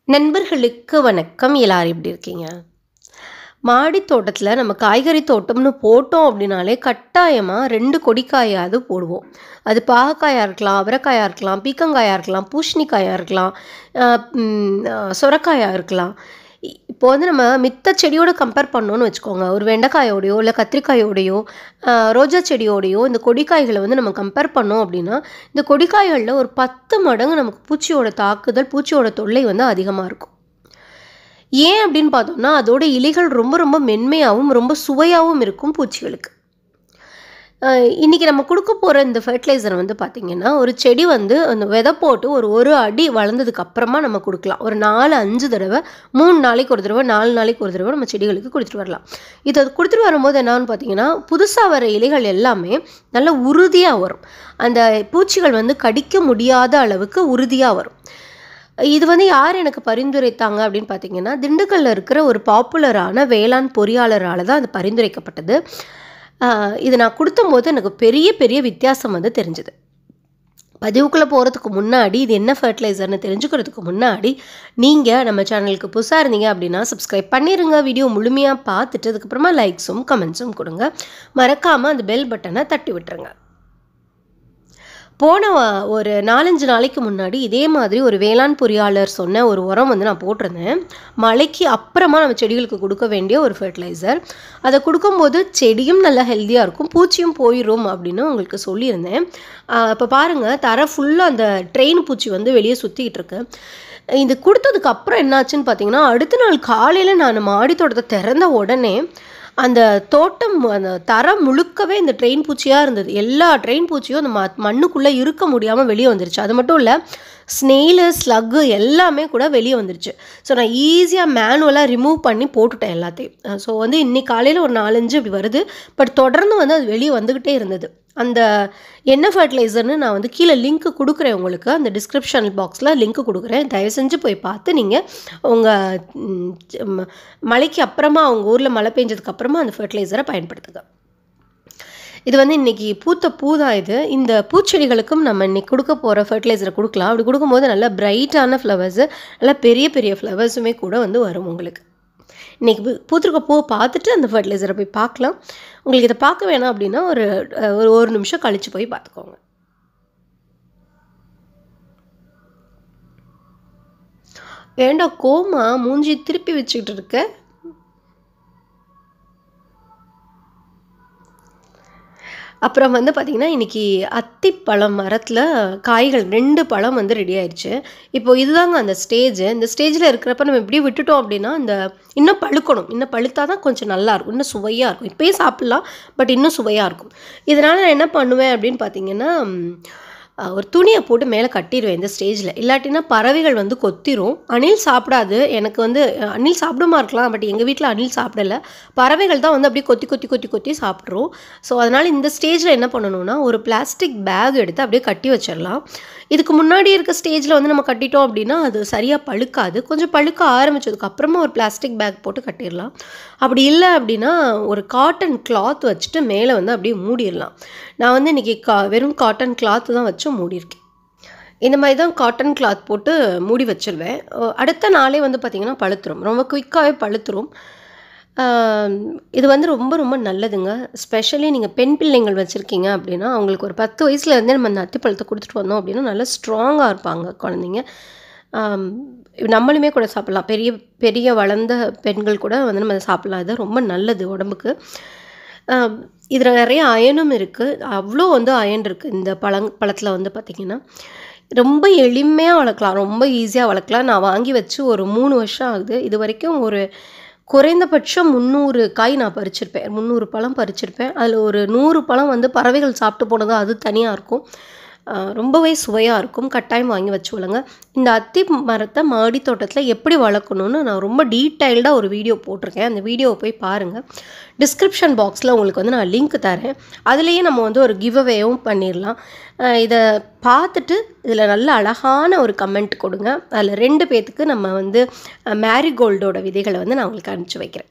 நண்பர்களுக்கு வணக்கம் எல்லாரும் எப்படி இருக்கீங்க மாடி தோட்டத்தில் நம்ம காய்கறி தோட்டம்னு போட்டோம் அப்படின்னாலே கட்டாயமாக ரெண்டு கொடிக்காயாவது போடுவோம் அது பாகக்காயாக இருக்கலாம் அவரைக்காயாக இருக்கலாம் பீக்கங்காயாக இருக்கலாம் பூசணிக்காயாக இருக்கலாம் ஆஹ் உம், ஆஹ் சொரக்காயாக இருக்கலாம் இ- இப்போ வந்து நம்ம மித்த செடியோட கம்பேர் பண்ணோன்னு வச்சுக்கோங்க ஒரு வெண்டைக்காயோடையோ இல்லை கத்திரிக்காயோடையோ ஆஹ் ரோஜா செடியோடையோ இந்த கொடிக்காய்களை வந்து நம்ம கம்பேர் பண்ணோம் அப்படின்னா இந்த கொடிக்காய்களில் ஒரு பத்து மடங்கு நமக்கு பூச்சியோட தாக்குதல் பூச்சியோட தொல்லை வந்து அதிகமாக இருக்கும் ஏன் அப்படின்னு பார்த்தோம்னா அதோட இலைகள் ரொம்ப ரொம்ப மென்மையாகவும் ரொம்ப சுவையாகவும் இருக்கும் பூச்சிகளுக்கு அஹ் இன்னைக்கு நம்ம கொடுக்க போகிற இந்த ஃபர்டிலைசர் வந்து பார்த்திங்கன்னா ஒரு செடி வந்து அந்த விதை போட்டு ஒரு ஒரு அடி வளர்ந்ததுக்கு அப்புறமா நம்ம கொடுக்கலாம் ஒரு நாலு அஞ்சு தடவை மூணு நாளைக்கு ஒரு தடவை நாலு நாளைக்கு ஒரு தடவை நம்ம செடிகளுக்கு கொடுத்துட்டு வரலாம் இது அது கொடுத்துட்டு வரும்போது என்னன்னு பார்த்தீங்கன்னா புதுசாக வர இலைகள் எல்லாமே நல்ல உறுதியாக வரும் அந்த பூச்சிகள் வந்து கடிக்க முடியாத அளவுக்கு உறுதியாக வரும் இது வந்து யார் எனக்கு பரிந்துரைத்தாங்க அப்படின்னு பார்த்தீங்கன்னா திண்டுக்கல்ல இருக்கிற ஒரு பாப்புலரான வேளாண் பொறியாளரால் தான் அது பரிந்துரைக்கப்பட்டது ஆஹ் இது நான் கொடுத்தம்போது எனக்கு பெரிய பெரிய வித்தியாசம் வந்து தெரிஞ்சுது பதிவுக்குள்ளே போகிறதுக்கு முன்னாடி இது என்ன ஃபர்டிலைசர்னு தெரிஞ்சுக்கிறதுக்கு முன்னாடி நீங்கள் நம்ம சேனலுக்கு புதுசாக இருந்தீங்க அப்படின்னா சப்ஸ்கிரைப் பண்ணிடுங்க வீடியோ முழுமையாக பார்த்துட்டு அதுக்கப்புறமா லைக்ஸும் கமெண்ட்ஸும் கொடுங்க மறக்காமல் அந்த பெல் பட்டனை தட்டி விட்டுருங்க போன வா- ஒரு நாலஞ்சு நாளைக்கு முன்னாடி இதே மாதிரி ஒரு வேளாண் பொறியாளர் சொன்ன ஒரு உரம் வந்து நான் போட்டிருந்தேன் மழைக்கு அப்புறமா நம்ம செடிகளுக்கு கொடுக்க வேண்டிய ஒரு ஃபர்டிலைசர் அதை கொடுக்கும்போது செடியும் நல்லா ஹெல்த்தியாக இருக்கும் பூச்சியும் போயிடும் அப்படின்னு உங்களுக்கு சொல்லியிருந்தேன் இப்போ பாருங்கள் தர ஃபுல்லாக அந்த ட்ரெயின் பூச்சி வந்து வெளியே சுற்றிக்கிட்டு இருக்கு இது கொடுத்ததுக்கு அப்புறம் என்னாச்சுன்னு பார்த்தீங்கன்னா அடுத்த நாள் காலையில் நான் மாடி தோட்டத்தை திறந்த உடனே அந்த தோட்டம் அந்த தரம் முழுக்கவே இந்த ட்ரெயின் பூச்சியாக இருந்தது எல்லா ட்ரெயின் பூச்சியும் அந்த ம மண்ணுக்குள்ளே இருக்க முடியாமல் வெளியே வந்துருச்சு அது மட்டும் இல்லை ஸ்னெயிலு ஸ்லக்கு எல்லாமே கூட வெளியே வந்துருச்சு ஸோ நான் ஈஸியாக மேனுவலாக ரிமூவ் பண்ணி போட்டுட்டேன் எல்லாத்தையும் ஸோ வந்து இன்னைக்கு காலையில் ஒரு நாலஞ்சு இப்படி வருது பட் தொடர்ந்து வந்து அது வெளியே வந்துக்கிட்டே இருந்தது அந்த என்ன ஃபர்டிலைசர்னு நான் வந்து கீழே லிங்க் கொடுக்குறேன் உங்களுக்கு அந்த டிஸ்கிரிப்ஷன் பாக்ஸில் லிங்க் கொடுக்குறேன் தயவு செஞ்சு போய் பார்த்து நீங்கள் உங்கள் மழைக்கு அப்புறமா அவங்க ஊரில் மழை பெஞ்சதுக்கு அப்புறமா அந்த ஃபர்டிலைசரை பயன்படுத்துங்க இது வந்து இன்னைக்கு பூத்த பூ தான் இது இந்த பூச்செடிகளுக்கும் நம்ம இன்னைக்கு கொடுக்க போகிற ஃபர்டிலைசரை கொடுக்கலாம் அப்படி கொடுக்கும்போது நல்லா பிரைட்டான ஃப்ளவர்ஸு நல்லா பெரிய பெரிய ஃப்ளவர்ஸுமே கூட வந்து வரும் உங்களுக்கு இன்னைக்கு பூ- பூத்திருக்க பூவை பார்த்துட்டு அந்த ஃபர்டிலைசரை போய் பார்க்கலாம் உங்களுக்கு இதை பார்க்க வேணாம் அப்படின்னா ஒரு அஹ், ஒரு ஒரு நிமிஷம் கழிச்சு போய் பார்த்துக்கோங்க ஏண்டா கோமா மூஞ்சி திருப்பி வச்சுக்கிட்டு இருக்க அப்புறம் வந்து பார்த்திங்கன்னா இன்றைக்கி அத்திப்பழம் மரத்தில் காய்கள் ரெண்டு பழம் வந்து ரெடி ஆயிடுச்சு இப்போ இதுதாங்க அந்த ஸ்டேஜ் இந்த ஸ்டேஜில் இருக்கிறப்ப நம்ம இப்படியே விட்டுட்டோம் அப்படின்னா இந்த இன்னும் பழுக்கணும் இன்னும் பழுத்தா தான் கொஞ்சம் நல்லா இருக்கும் இன்னும் சுவையாக இருக்கும் இப்போயே சாப்பிட்லாம் பட் இன்னும் சுவையாக இருக்கும் இதனால் நான் என்ன பண்ணுவேன் அப்படின்னு பார்த்தீங்கன்னா ம், அஹ், ஒரு துணியை போட்டு மேலே கட்டிடுவேன் இந்த ஸ்டேஜில் இல்லாட்டினா பறவைகள் வந்து கொத்திரும் அணில் சாப்பிடாது எனக்கு வந்து அஹ், அணில் சாப்பிடுமா இருக்கலாம் பட் எங்கள் வீட்டில் அணில் சாப்பிடல பறவைகள் தான் வந்து அப்படியே கொத்தி கொத்தி கொத்தி கொத்தி சாப்பிட்ரும் ஸோ அதனால் இந்த ஸ்டேஜில் என்ன பண்ணணும்னா ஒரு பிளாஸ்டிக் பேக் எடுத்து அப்படியே கட்டி வச்சிடலாம் இதுக்கு முன்னாடி இருக்க ஸ்டேஜில் வந்து நம்ம கட்டிட்டோம் அப்படின்னா அது சரியாக பழுக்காது கொஞ்சம் பழுக்க ஆரம்பிச்சதுக்கு அப்புறமா ஒரு பிளாஸ்டிக் பேக் போட்டு கட்டிடலாம் அப்படி இல்லை அப்படின்னா ஒரு காட்டன் கிளாத் வச்சுட்டு மேலே வந்து அப்படியே மூடிடலாம் நான் வந்து இன்றைக்கி கா வெறும் காட்டன் கிளாத் தான் வச்சு மூடியிருக்கேன் இந்த மாதிரி தான் காட்டன் கிளாத் போட்டு மூடி வச்சிருவேன் அஹ் அடுத்த நாளே வந்து பார்த்திங்கன்னா பழுத்துரும் ரொம்ப குயிக்காகவே பழுத்துரும் ஆம், இது வந்து ரொம்ப ரொம்ப நல்லதுங்க ஸ்பெஷலி நீங்கள் பெண் பிள்ளைங்கள் வச்சுருக்கீங்க அப்படின்னா அவங்களுக்கு ஒரு பத்து வயசுலேருந்தே நம்ம அந்த அத்திப்பழத்தை கொடுத்துட்டு வந்தோம் அப்படின்னா நல்லா ஸ்ட்ராங்காக இருப்பாங்க குழந்தைங்க ஆம், நம்மளுமே கூட சாப்பிட்லாம் பெரிய பெரிய வளர்ந்த பெண்கள் கூட வந்து நம்ம அதை சாப்பிட்லாம் இது ரொம்ப நல்லது உடம்புக்கு இதில் நிறைய அயனும் இருக்குது அவ்வளோ வந்து அயன் இருக்குது இந்த பழங் பழத்தில் வந்து பார்த்திங்கன்னா ரொம்ப எளிமையாக வளர்க்கலாம் ரொம்ப ஈஸியாக வளர்க்கலாம் நான் வாங்கி வச்சு ஒரு மூணு வருஷம் ஆகுது இது வரைக்கும் ஒரு குறைந்தபட்சம் முந்நூறு காய் நான் பறிச்சிருப்பேன் முந்நூறு பழம் பறிச்சிருப்பேன் அதில் ஒரு நூறு பழம் வந்து பறவைகள் சாப்பிட்டு போனது அது தனியாக இருக்கும் ஆஹ் ரொம்பவே சுவையாக இருக்கும் கட்டாயம் வாங்கி வச்சு வளங்க இந்த அத்தி மரத்தை மாடி தோட்டத்தில் எப்படி வளர்க்கணும்னு நான் ரொம்ப டீட்டெயில்டாக ஒரு வீடியோ போட்டிருக்கேன் அந்த வீடியோவை போய் பாருங்கள் டிஸ்கிரிப்ஷன் பாக்ஸில் உங்களுக்கு வந்து நான் லிங்க் தரேன் அதுலேயே நம்ம வந்து ஒரு கிவ் அவேவும் பண்ணிடலாம் ஆஹ் இதை பார்த்துட்டு இதில் நல்ல அழகான ஒரு கமெண்ட் கொடுங்க அதில் ரெண்டு பேர்த்துக்கு நம்ம வந்து மேரிகோல்டோட விதைகளை வந்து நான் உங்களுக்கு அனுப்பிச்சி வைக்கிறேன்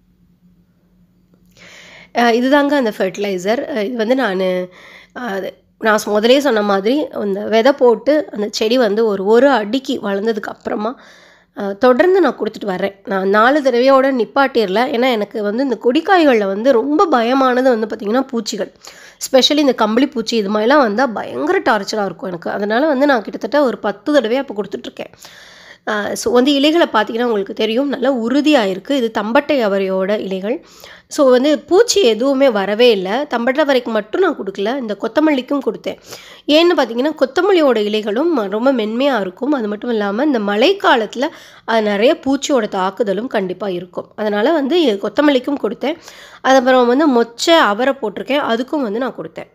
அஹ் இதுதாங்க அந்த ஃபர்டிலைசர் இது வந்து நான் நான் ஸ் முதலே சொன்ன மாதிரி அந்த விதை போட்டு அந்த செடி வந்து ஒரு ஒரு அடிக்கு வளர்ந்ததுக்கு அப்புறமா அஹ், தொடர்ந்து நான் கொடுத்துட்டு வரேன் நான் நாலு தடவையோட நிப்பாட்டிடல ஏன்னா எனக்கு வந்து இந்த கொடிக்காய்களில் வந்து ரொம்ப பயமானது வந்து பார்த்திங்கன்னா பூச்சிகள் ஸ்பெஷலி இந்த கம்பளி பூச்சி இது மாதிரிலாம் வந்தால் பயங்கர டார்ச்சராக இருக்கும் எனக்கு அதனால் வந்து நான் கிட்டத்தட்ட ஒரு பத்து தடவையாக இப்போ கொடுத்துட்ருக்கேன் ஸோ வந்து இலைகளை பார்த்தீங்கன்னா உங்களுக்கு தெரியும் நல்லா உறுதியாக இருக்குது இது தம்பட்டை அவரையோட இலைகள் ஸோ வந்து பூச்சி எதுவுமே வரவே இல்லை தம்பட்டை அவரைக்கு மட்டும் நான் கொடுக்கல இந்த கொத்தமல்லிக்கும் கொடுத்தேன் ஏன்னு பார்த்தீங்கன்னா கொத்தமல்லியோட இலைகளும் ரொம்ப மென்மையாக இருக்கும் அது மட்டும் இல்லாமல் இந்த மழைக்காலத்தில் அது நிறைய பூச்சியோட தாக்குதலும் கண்டிப்பாக இருக்கும் அதனால் வந்து கொத்தமல்லிக்கும் கொடுத்தேன் அதுக்கப்புறம் வந்து மொச்சை அவரை போட்டிருக்கேன் அதுக்கும் வந்து நான் கொடுத்தேன்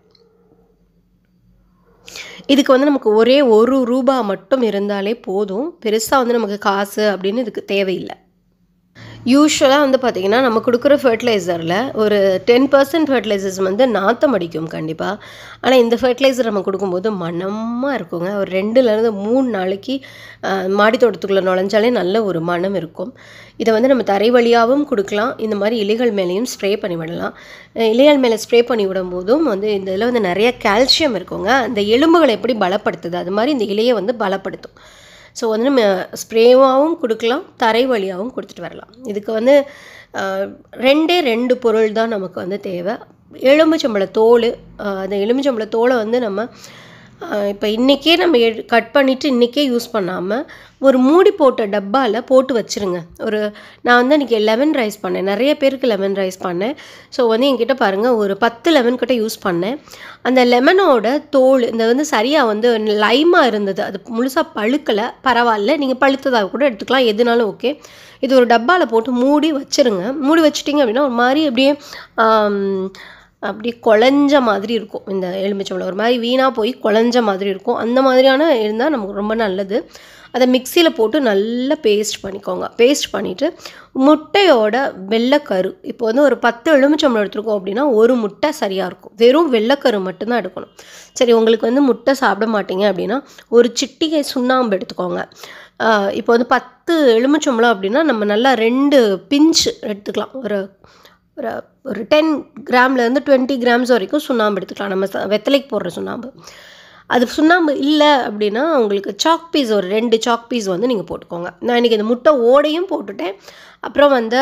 இதுக்கு வந்து நமக்கு ஒரே ஒரு ரூபா மட்டும் இருந்தாலே போதும் பெருசாக வந்து நமக்கு காசு அப்படின்னு இதுக்கு தேவையில்லை யூஸ்வலாக வந்து பார்த்திங்கன்னா நம்ம கொடுக்குற ஃபர்டிலைசரில் ஒரு டென் பர்சன்ட் ஃபர்டிலைசர்ஸ் வந்து நாத்தம் அடிக்கும் கண்டிப்பாக ஆனால் இந்த ஃபர்டிலைசர் நம்ம கொடுக்கும்போது மணமாக இருக்குங்க ஒரு ரெண்டுலேருந்து மூணு நாளைக்கு ஆஹ், மாடி தோட்டத்துக்குள்ளே நுழைஞ்சாலே நல்ல ஒரு மனம் இருக்கும் இதை வந்து நம்ம தரை வழியாகவும் கொடுக்கலாம் இந்த மாதிரி இலைகள் மேலேயும் ஸ்ப்ரே பண்ணி விடலாம் அஹ், இலைகள் மேலே ஸ்ப்ரே பண்ணி விடும்போதும் வந்து இந்த இதில் வந்து நிறைய கால்சியம் இருக்குங்க அந்த எலும்புகளை எப்படி பலப்படுத்துது அது மாதிரி இந்த இலையை வந்து பலப்படுத்தும் ஸோ வந்து நம்ம ஸ்ப்ரேவாகவும் கொடுக்கலாம் தரை வழியாகவும் கொடுத்துட்டு வரலாம் இதுக்கு வந்து ஆஹ், ரெண்டே ரெண்டு பொருள் தான் நமக்கு வந்து தேவை எலும்புச்சம்பழ தோல் ஆஹ், அந்த எலும்புச்சம்பழ தோலை வந்து நம்ம இப்போ இன்றைக்கே நம்ம கட் பண்ணிவிட்டு இன்றைக்கே யூஸ் பண்ணாமல் ஒரு மூடி போட்ட டப்பாவில் போட்டு வச்சுருங்க ஒரு நான் வந்து இன்றைக்கி லெமன் ரைஸ் பண்ணேன் நிறைய பேருக்கு லெமன் ரைஸ் பண்ணேன் ஸோ வந்து என்கிட்ட பாருங்கள் ஒரு பத்து லெமன் கிட்ட யூஸ் பண்ணேன் அந்த லெமனோட தோல் இந்த வந்து சரியாக வந்து லைமாக இருந்தது அது முழுசாக பழுக்கலை பரவாயில்ல நீங்கள் பழுத்ததாக கூட எடுத்துக்கலாம் எதுனாலும் ஓகே இது ஒரு டப்பாவில் போட்டு மூடி வச்சிருங்க மூடி வச்சிட்டிங்க அப்படின்னா ஒரு மாதிரி அப்படியே ஆம், அப்படியே குழஞ்ச மாதிரி இருக்கும் இந்த எலுமிச்சம்பழம் ஒரு மாதிரி வீணாக போய் குழஞ்ச மாதிரி இருக்கும் அந்த மாதிரியான இருந்தால் நமக்கு ரொம்ப நல்லது அதை மிக்சியில் போட்டு நல்லா பேஸ்ட் பண்ணிக்கோங்க பேஸ்ட் பண்ணிவிட்டு முட்டையோட வெள்ளைக்கரு இப்போ வந்து ஒரு பத்து எலுமிச்சம்பழம் எடுத்துருக்கோம் அப்படின்னா ஒரு முட்டை சரியாக இருக்கும் வெறும் வெள்ளைக்கரு மட்டும்தான் எடுக்கணும் சரி உங்களுக்கு வந்து முட்டை சாப்பிட மாட்டீங்க அப்படின்னா ஒரு சிட்டிகை சுண்ணாம்பு எடுத்துக்கோங்க ஆஹ் இப்போ வந்து பத்து எலுமிச்சம்பழம் அப்படின்னா நம்ம நல்லா ரெண்டு பிஞ்ச் எடுத்துக்கலாம் ஒரு ஒரு ஒரு டென் கிராம்லேருந்து டுவெண்ட்டி கிராம்ஸ் வரைக்கும் சுண்ணாம்பு எடுத்துக்கலாம் நம்ம ச- வெத்தலைக்கு போடுற சுண்ணாம்பு அது சுண்ணாம்பு இல்லை அப்படின்னா உங்களுக்கு சாக் பீஸ் ஒரு ரெண்டு சாக் பீஸ் வந்து நீங்கள் போட்டுக்கோங்க நான் இன்றைக்கி இந்த முட்டை ஓடையும் போட்டுட்டேன் அப்புறம் வந்து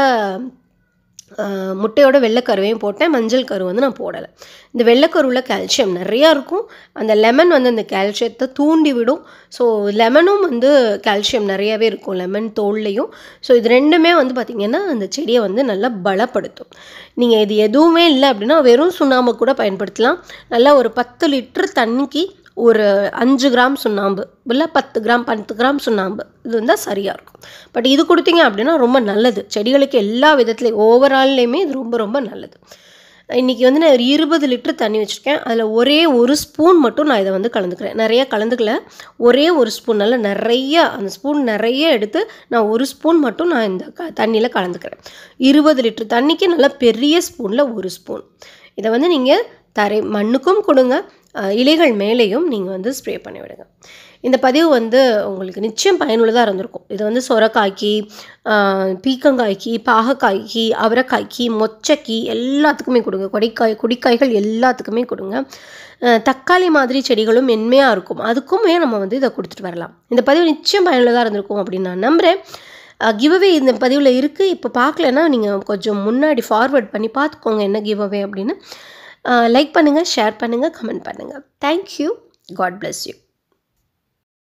ஆஹ், முட்டையோட வெள்ளைக்கருவையும் போட்டேன் மஞ்சள் கரு வந்து நான் போடலை இந்த வெள்ளைக்கருவில் கால்சியம் நிறையா இருக்கும் அந்த லெமன் வந்து அந்த கால்சியத்தை தூண்டி விடும் ஸோ லெமனும் வந்து கால்சியம் நிறையாவே இருக்கும் லெமன் தோல்லையும் ஸோ இது ரெண்டுமே வந்து பார்த்திங்கன்னா அந்த செடியை வந்து நல்லா பலப்படுத்தும் நீங்கள் இது எதுவுமே இல்லை அப்படின்னா வெறும் சுண்ணாம்பு கூட பயன்படுத்தலாம் நல்லா ஒரு பத்து லிட்டர் தண்ணிக்கு ஒரு அஞ்சு கிராம் சுண்ணாம்பு இல்லை பத்து கிராம் பத்து கிராம் சுண்ணாம்பு இது இருந்தால் சரியாக இருக்கும் பட் இது கொடுத்தீங்க அப்படின்னா ரொம்ப நல்லது செடிகளுக்கு எல்லா விதத்துலையும் ஓவரால்லையுமே இது ரொம்ப ரொம்ப நல்லது இன்றைக்கி வந்து நான் ஒரு இருபது லிட்டர் தண்ணி வச்சுருக்கேன் அதில் ஒரே ஒரு ஸ்பூன் மட்டும் நான் இதை வந்து கலந்துக்கிறேன் நிறைய கலந்துக்கல ஒரே ஒரு ஸ்பூன் நல்லா நிறைய அந்த ஸ்பூன் நிறைய எடுத்து நான் ஒரு ஸ்பூன் மட்டும் நான் இந்த க தண்ணியில் கலந்துக்கிறேன் இருபது லிட்டர் தண்ணிக்கு நல்லா பெரிய ஸ்பூனில் ஒரு ஸ்பூன் இதை வந்து நீங்கள் தரை மண்ணுக்கும் கொடுங்க அஹ், இலைகள் மேலேயும் நீங்கள் வந்து ஸ்ப்ரே பண்ணி விடுங்க இந்த பதிவு வந்து உங்களுக்கு நிச்சயம் பயனுள்ளதாக இருந்திருக்கும் இது வந்து சொரக்காய்க்கு ஆஹ், பீக்கங்காய்க்கு பாகக்காய்க்கு அவரைக்காய்க்கு மொச்சைக்கு எல்லாத்துக்குமே கொடுங்க கொடிக்காய் கொடிக்காய்கள் எல்லாத்துக்குமே கொடுங்க அஹ், தக்காளி மாதிரி செடிகளும் மென்மையாக இருக்கும் அதுக்குமே நம்ம வந்து இதை கொடுத்துட்டு வரலாம் இந்த பதிவு நிச்சயம் பயனுள்ளதாக இருந்திருக்கும் அப்படின்னு நான் நம்புகிறேன் கிவ்அவே இந்த பதிவில் இருக்குது இப்போ பார்க்கலன்னா நீங்கள் கொஞ்சம் முன்னாடி ஃபார்வர்ட் பண்ணி பார்த்துக்கோங்க என்ன கிவ்அவே அப்படின்னு லைக் பண்ணுங்கள் ஷேர் பண்ணுங்கள் கமெண்ட் பண்ணுங்கள் தேங்க்யூ காட் bless யூ